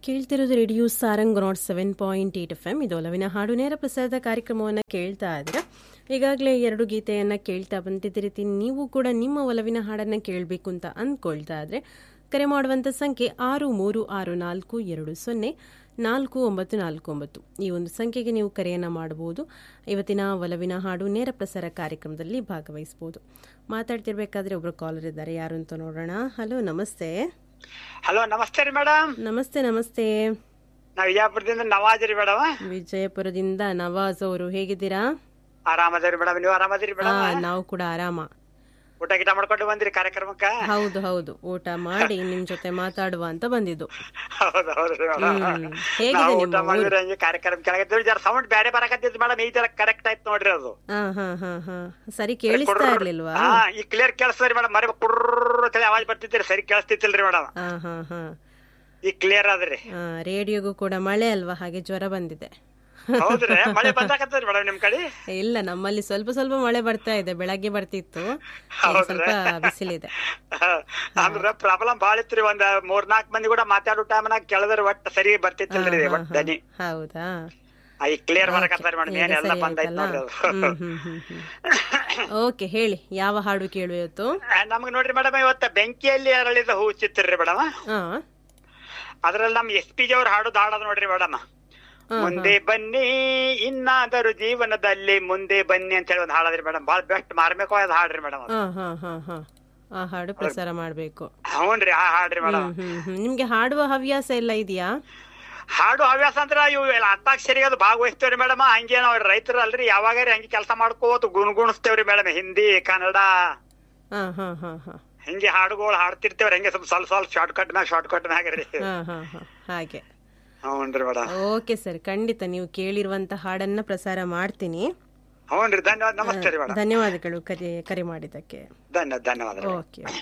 ಕೇಳ್ತಿರೋದು radio Sarang nought seven point eight F M ಇದು ಒಲವಿನ ಹಾಡು ನೇರ ಪ್ರಸಾರದ ಕಾರ್ಯಕ್ರಮವನ್ನು ಕೇಳ್ತಾ ಇದ್ದೀರಾ ಈಗಾಗಲೇ ಎರಡು ಗೀತೆಯನ್ನು ಕೇಳ್ತಾ ಬಂದಿದ್ದ ರೀತಿ ನೀವು ಕೂಡ ನಿಮ್ಮ ಒಲವಿನ ಹಾಡನ್ನು ಕೇಳಬೇಕು ಅಂತ ಅಂದ್ಕೊಳ್ತಾ ಇದ್ರೆ ಕರೆ ಮಾಡುವಂಥ ಸಂಖ್ಯೆ ಆರು ಮೂರು ಆರು ನಾಲ್ಕು ಎರಡು ಸೊನ್ನೆ ನಾಲ್ಕು ಒಂಬತ್ತು ನಾಲ್ಕು ಒಂಬತ್ತು ಈ ಒಂದು ಸಂಖ್ಯೆಗೆ ನೀವು ಕರೆಯನ್ನು ಮಾಡಬಹುದು ಇವತ್ತಿನ ಒಲವಿನ ಹಾಡು ನೇರ ಪ್ರಸಾರ ಕಾರ್ಯಕ್ರಮದಲ್ಲಿ ಭಾಗವಹಿಸಬಹುದು ಮಾತಾಡ್ತಿರ್ಬೇಕಾದ್ರೆ ಒಬ್ರು ಕಾಲರ್ ಇದ್ದಾರೆ ಯಾರು ಅಂತ ನೋಡೋಣ ಹಲೋ ನಮಸ್ತೆ ಹಲೋ ನಮಸ್ತೆ ರೀ ಮೇಡಮ್ ನಮಸ್ತೆ ನಮಸ್ತೆ ನಾವ್ ವಿಜಯಪುರದಿಂದ ನವಾಜ್ ರೀ ಮೇಡಮ್ ವಿಜಯಪುರದಿಂದ ನವಾಜ್ ಅವರು ಹೇಗಿದ್ದೀರಾ ಆರಾಮದೇವ್ರಿ ಮೇಡಮ್ ನೀವು ಆರಾಮದಿರಿ ಹಾ ಮೇಡಮ್ ನಾವು ಕೂಡ ಆರಾಮ ಊಟ ಗಿಟ ಮಾಡ್ಕೊಂಡು ಬಂದ್ರಿ ಕಾರ್ಯಕ್ರಮಕ್ಕ ಹೌದು ಹೌದು ಊಟ ಮಾಡಿ ನಿಮ್ ಜೊತೆ ಮಾತಾಡುವ ಅಂತ ಬಂದಿದ್ದು ಹೌದು ಹೌದು ರೀ ಮೇಡಮ್ ಹ್ಮ್. ಹೇಗಿದೆ ನಾವು ನಿಮ್ಮ ಊಟ ಮಾಡಿದ್ರೆ ಹಂಗೆ ಕಾರ್ಯಕ್ರಮ ಕೆಳಗೆ ಜರ ಸೌಂಡ್ ಬ್ಯಾರೆ ಬರಕತ್ತಿದ್ ಮೇಡಮ್ ಈ ತರ ಕರೆಕ್ಟ್ ಆಯ್ತು ನೋಡ್ರಿ ಅದು ಹಾ ಹಾ ಹಾ ಹಾ ಸರಿ ಕೇಳಿಸ್ತಾ ಇರ್ಲಿಲ್ವಾ ಹಾ ಈ ಕ್ಲಿಯರ್ ಕೇಳಿಸ್ತದ್ರಿ ಮೇಡಮ್ ಮರಿ ಕುರ್ರ ಅಂತೇಳಿ ಆವಾಜ್ ಬರ್ತಿದ್ರಿ ಸರಿ ಕೇಳಿಸ್ತಿತ್ತಿಲ್ರಿ ಮೇಡಮ್ ಹಾ ಹಾ ಹಾ ಈಗ ಕ್ಲಿಯರ್ ಆದ್ರಿ ಆ, ರೇಡಿಯೋಗೂ ಕೂಡ ಮಳೆ ಅಲ್ವಾ ಹಾಗೆ ಜ್ವರ ಬಂದಿದೆ ಹೌದ್ರಿ ಮಳೆ ಬಂದಾಕತ್ತದ್ರಿ ಮೇಡಮ್ ನಿಮ್ ಕಡೆ ಇಲ್ಲ ನಮ್ಮಲ್ಲಿ ಸ್ವಲ್ಪ ಸ್ವಲ್ಪ ಮಳೆ ಬರ್ತಾ ಇದೆ ಬೆಳಗ್ಗೆ ಬರ್ತಿತ್ತು ಈಗ ಸ್ವಲ್ಪ ಬಿಸಿಲಿದೆ ಅಂದ್ರ ಪ್ರಾಬ್ಲಮ್ ಬಾಳ ಇತ್ರಿ ಒಂದ್ ಮೂರ್ನಾಲ್ಕ್ ಮಂದಿ ಕೂಡ ಮಾತಾಡೋ ಟೈಮ್ನಾಗ ಕೇಳಿದ್ರ ಒಟ್ಟ ಸರಿ ಬರ್ತಿತ್ತಿಲ್ರಿ ಒಟ್ಟ ದನಿ ಹೌದಾ ಆ, ಈಗ ಕ್ಲಿಯರ್ ಬರಕತ್ತಾರ ಮೇಡಮ್ ಈಗ ಏನೆಲ್ಲ ಸರಿ ಬಂದೈತ್ ಆಯ್ತಲ್ಲ ನೋಡ್ರಿ ಅದು ಹ್ಮ್ ಹ್ಮ್ ಹ್ಮ್ ಹ್ಮ್ ಓಕೆ ಹೇಳಿ ಯಾವ ಹಾಡು ಕೇಳುವ ಇವತ್ತು ಆ, ನಮ್ಗ್ ನೋಡ್ರಿ ಮೇಡಮ್ ಇವತ್ತ ಬೆಂಕಿಯಲ್ಲಿ ಅರಳಿದ ಹೂ ಚಿತ್ರ ರೀ ಮೇಡಮ್ ಹಾ ಅದ್ರಲ್ಲಿ ನಮ್ ಎಸ್ ಪಿ ಜಿ ಅವ್ರ ಹಾಡೋದ್ ಹಾಡೋದ್ ನೋಡ್ರಿ ಮೇಡಮ್ ಮುಂದೆ ಬನ್ನಿ ಇನ್ನಾದರೂ ಜೀವನದಲ್ಲಿ ಮುಂದೆ ಬನ್ನಿ ಅಂತ ಹೇಳಿ ಒಂದ್ ಹಾಡದ್ರಿ ಮೇಡಮ್ ಬಾಳ ಬೆಸ್ಟ್ ಮಾರ್ಮಿಕವಾದ ಹಾಡ್ರಿ ಮೇಡಮ್ ಹಾ ಹಾ ಹಾ ಹಾ ಆ ಹಾಡು ಪ್ರಸಾರ ಮಾಡ್ಬೇಕು ಹ್ಞೂನ್ರಿ ಆ ಹಾಡ್ರಿ ಮೇಡಮ್ ಹ್ಮ್ ಹ್ಮ್ ಹ್ಮ್ ನಿಮ್ಗೆ ಹಾಡುವ ಹವ್ಯಾಸ ಎಲ್ಲ ಇದೆಯಾ ಹಾಡು ಹವ್ಯಾಸ ಅಂದ್ರ ಇವು ಎಲ್ಲ ಹತ್ತಾಕ್ಷರಿಗೆ ಅದು ಭಾಗವಹಿಸ್ತೇವ್ರಿ ಮೇಡಮ್ ಹಂಗೆ ನಾವ್ ರೈತರು ಅಲ್ರಿ ಯಾವಾಗಾರಿ ಹಂಗೆ ಕೆಲಸ ಮಾಡ್ಕೋತ ಗುಣಗುಣಿಸ್ತೇವ್ರಿ ಮೇಡಮ್ ಹಿಂದಿ ಕನ್ನಡ ಹಾ ಹಾ ಹಾ ಹಾ ಹಿಂಗೆ ಹಾಡುಗಳು ಹಾಡ್ತಿರ್ತೇವ್ರಿ ಹಂಗೆ ಸ್ವಲ್ಪ ಸ್ವಲ್ಪ ಸ್ವಲ್ಪ ಶಾರ್ಟ್ ಕಟ್ ಮ್ಯಾಗ ಶಾರ್ಟ್ ಕಟ್ ಮ್ಯಾಗ ರೀ ಹಾ ಹಾ ಹಾ ಹಾಗೆ ಹ್ಞೂನ್ರಿ ಮೇಡಮ್ ಓಕೆ ಸರ್ ಖಂಡಿತ ನೀವು ಕೇಳಿರುವಂತ ಹಾಡನ್ನ ಪ್ರಸಾರ ಮಾಡ್ತೀನಿ ಹ್ಞೂನ್ರಿ ಧನ್ಯವಾದ ನಮಸ್ತೆ ರೀ ಮೇಡಮ್ ಧನ್ಯವಾದಗಳು ಕರೆ ಕರೆ ಮಾಡಿದ್ದಕ್ಕೆ ಧನ್ಯವಾದ ಧನ್ಯವಾದ ರೀ ಓಕೆ ಓಕೆ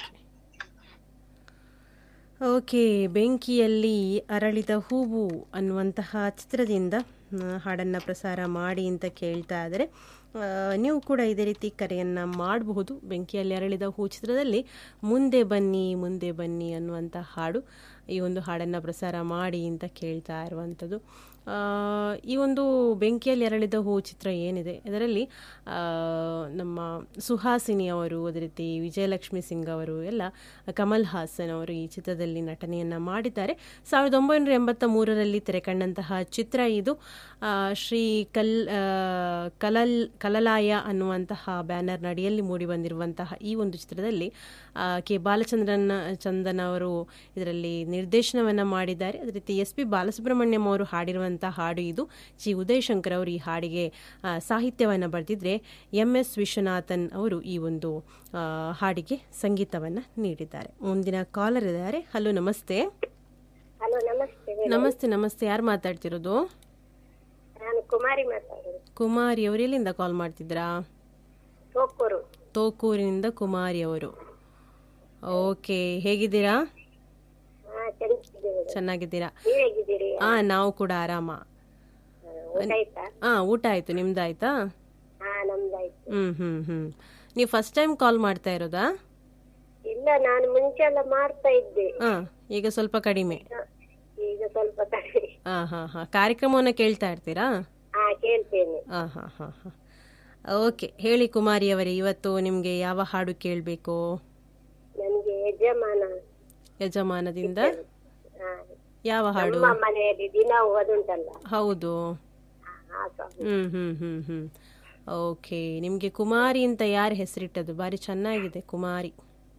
ಓಕೆ ಬೆಂಕಿಯಲ್ಲಿ ಅರಳಿದ ಹೂವು ಅನ್ನುವಂತಹ ಚಿತ್ರದಿಂದ ಆ, ಹಾಡನ್ನು ಪ್ರಸಾರ ಮಾಡಿ ಅಂತ ಕೇಳ್ತಾ ಇದ್ದಾರೆ ಆ, ನೀವು ಕೂಡ ಇದೇ ರೀತಿ ಕರೆಯನ್ನು ಮಾಡಬಹುದು ಬೆಂಕಿಯಲ್ಲಿ ಅರಳಿದ ಹೂ ಚಿತ್ರದಲ್ಲಿ ಮುಂದೆ ಬನ್ನಿ ಮುಂದೆ ಬನ್ನಿ ಅನ್ನುವಂಥ ಹಾಡು ಈ ಒಂದು ಹಾಡನ್ನು ಪ್ರಸಾರ ಮಾಡಿ ಅಂತ ಕೇಳ್ತಾ ಇರುವಂಥದ್ದು ಆ, ಈ ಒಂದು ಬೆಂಕಿಯಲ್ಲಿ ಅರಳಿದ ಹೂ ಚಿತ್ರ ಏನಿದೆ ಇದರಲ್ಲಿ ಆ, ನಮ್ಮ ಸುಹಾಸಿನಿ ಅವರು ಅದೇ ರೀತಿ ವಿಜಯಲಕ್ಷ್ಮಿ ಸಿಂಗ್ ಅವರು ಎಲ್ಲ ಕಮಲ್ ಹಾಸನ್ ಅವರು ಈ ಚಿತ್ರದಲ್ಲಿ ನಟನೆಯನ್ನು ಮಾಡಿದ್ದಾರೆ ಸಾವಿರದ ಒಂಬೈನೂರ ಎಂಬತ್ತ ಮೂರರಲ್ಲಿ ತೆರೆಕಂಡಂತಹ ಚಿತ್ರ ಇದು ಆ, ಶ್ರೀ ಕಲ್ ಆ, ಕಲಲ್ ಕಲಲಾಯ ಅನ್ನುವಂತಹ ಬ್ಯಾನರ್ ನಡಿಯಲ್ಲಿ ಮೂಡಿ ಬಂದಿರುವಂತಹ ಈ ಒಂದು ಚಿತ್ರದಲ್ಲಿ ಆ, ಕೆ ಬಾಲಚಂದ್ರನ್ ಚಂದನ್ ಅವರು ಇದರಲ್ಲಿ ನಿರ್ದೇಶನವನ್ನು ಮಾಡಿದ್ದಾರೆ ಅದೇ ರೀತಿ ಎಸ್ ಪಿ ಬಾಲಸುಬ್ರಹ್ಮಣ್ಯಂ ಅವರು ಹಾಡಿರುವಂತಹ ಹಾಡು ಇದು ಜಿ ಉದಯ್ ಶಂಕರ್ ಅವರು ಈ ಹಾಡಿಗೆ ಆ, ಸಾಹಿತ್ಯವನ್ನು ಬರೆದಿದ್ರೆ ಎಂ ಎಸ್ ವಿಶ್ವನಾಥನ್ ಅವರು ಈ ಒಂದು ಆ, ಹಾಡಿಗೆ ಸಂಗೀತವನ್ನು ನೀಡಿದ್ದಾರೆ ಮುಂದಿನ ಕಾಲರ್ ಇದ್ದಾರೆ ಹಲೋ ನಮಸ್ತೆ ಹಲೋ ನಮಸ್ತೆ ಮೇಡಮ್. ನಮಸ್ತೆ ನಮಸ್ತೆ ಯಾರು ಮಾತಾಡ್ತಿರೋದು ನಾನು ಕುಮಾರಿ ಮಾತಾಡೋದು ಕುಮಾರಿ ಅವರು ಎಲ್ಲಿಂದ ಕಾಲ್ ಮಾಡ್ತಿದ್ರಾ ಸೋಕೂರು ತೋಕೂರಿನಿಂದ ಕುಮಾರಿ ಅವರು ಓಕೆ ಹೇಗಿದ್ದೀರಾ ಹಾ ಚೆನ್ನಾಗಿದ್ದೇವೆ ಚೆನ್ನಾಗಿದ್ದೀರಾ ನೀವ್ ಹೇಗಿದ್ದೀರಿ ಆ ನಾವು ಕೂಡ ಆರಾಮ ಹಾ, ಊಟ ಆಯ್ತಾ ಆ ಊಟ ಆಯ್ತು ನಿಮ್ದಾಯ್ತಾ ಹಾ ನಮ್ದಾಯ್ತು ಹ್ಮ್ ಹ್ಮ್ ಹ್ಮ್ ನೀವು ಫಸ್ಟ್ ಟೈಮ್ ಕಾಲ್ ಮಾಡ್ತಾ ಇರೋದಾ ಇಲ್ಲ ನಾನು ಮುಂಚೆ ಎಲ್ಲ ಮಾಡ್ತಾ ಇದ್ದೆ ಹಾ ಈಗ ಸ್ವಲ್ಪ ಕಡಿಮೆ ಹಾ, ಈಗ ಸ್ವಲ್ಪ ಕಡಿಮೆ ಹಾ ಹಾ ಹಾ ಕಾರ್ಯಕ್ರಮವನ್ನ ಕೇಳ್ತಾ ಇರ್ತೀರಾ ಹಾ ಕೇಳ್ತೇನೆ ಹಾ ಹಾ ಹಾ ಹಾ ಓಕೆ ಹೇಳಿ ಕುಮಾರಿ ಅವರೇ ಇವತ್ತು ನಿಮ್ಗೆ ಯಾವ ಹಾಡು ಕೇಳಬೇಕು ನನ್ಗೆ ಯಜಮಾನ ಯಜಮಾನದಿಂದ ಹಾ, ಯಾವ ಹಾಡು ನಮ್ಮ ಮನೆಯಲ್ಲಿ ದಿನ ಅದುಂಟಲ್ಲ ಹೌದು ಹಾ, ಆ song. ಹ್ಮ್ ಹ್ಮ್ ಹ್ಮ್ ಹ್ಮ್ ಓಕೆ ನಿಮ್ಗೆ ಕುಮಾರಿ ಅಂತ ಯಾರು ಹೆಸರಿಟ್ಟದು ಬಾರಿ ಚೆನ್ನಾಗಿದೆ ಕುಮಾರಿ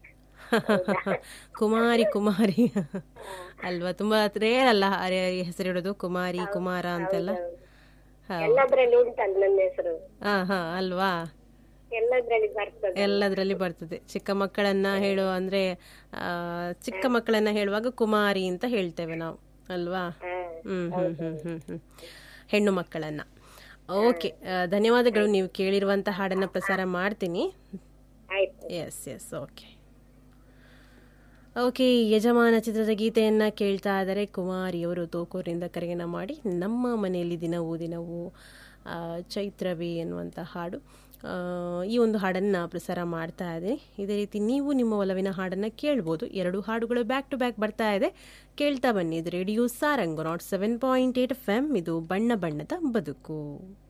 ಕುಮಾರಿ ಕುಮಾರಿ ಅಲ್ವಾ ತುಂಬಾ ರೇರ್ ಅಲ್ಲ ಹೆಸರಿಡೋದು ಕುಮಾರಿ ಕುಮಾರ ಅಂತೆಲ್ಲ ಹಾ ಎಲ್ಲದ್ರಲ್ಲಿ ಉಂಟಲ್ಲ ನನ್ನ ಹೆಸರು ಹಾ ಹಾ ಅಲ್ವಾ ಎಲ್ಲದ್ರಲ್ಲಿ ಬರ್ತದೆ ಎಲ್ಲದರಲ್ಲಿ ಬರ್ತದೆ ಚಿಕ್ಕ ಮಕ್ಕಳನ್ನ ಹೇಳೋ ಅಂದ್ರೆ ಆ, ಚಿಕ್ಕ ಮಕ್ಕಳನ್ನ ಹೇಳುವಾಗ ಕುಮಾರಿ ಅಂತ ಹೇಳ್ತೇವೆ ನಾವು ಅಲ್ವಾ ಹಾ ಹ್ಮ್ ಹ್ಮ್ ಹ್ಮ್ ಹ್ಮ್ ಹ್ಮ್ ಹೆಣ್ಣು ಮಕ್ಕಳನ್ನ ಓಕೆ ಧನ್ಯವಾದಗಳು ನೀವು ಕೇಳಿರುವಂತ ಹಾಡನ್ನ ಪ್ರಸಾರ ಮಾಡ್ತೀನಿ ಆಯ್ತು ಎಸ್ ಎಸ್ ಓಕೆ ಓಕೆ ಯಜಮಾನ ಚಿತ್ರದ ಗೀತೆಯನ್ನ ಕೇಳ್ತಾ ಇದ್ದಾರೆ ಕುಮಾರಿ ಅವರು ತೋಕೂರಿನಿಂದ ಕರೆಯನ್ನ ಮಾಡಿ ನಮ್ಮ ಮನೆಯಲ್ಲಿ ದಿನವೂ ದಿನವೂ ಆ, ಚೈತ್ರವೇ ಎನ್ನುವಂಥ ಹಾಡು ಆ, ಈ ಒಂದು ಹಾಡನ್ನು ಪ್ರಸಾರ ಮಾಡ್ತಾ ಇದೆ ಇದೇ ರೀತಿ ನೀವು ನಿಮ್ಮ ಒಲವಿನ ಹಾಡನ್ನು ಕೇಳ್ಬೋದು ಎರಡು ಹಾಡುಗಳು ಬ್ಯಾಕ್ ಟು ಬ್ಯಾಕ್ ಬರ್ತಾ ಇದೆ ಕೇಳ್ತಾ ಬನ್ನಿ ಇದು radio Sarang nought seven point eight F M ಇದು ಬಣ್ಣ ಬಣ್ಣದ ಬದುಕು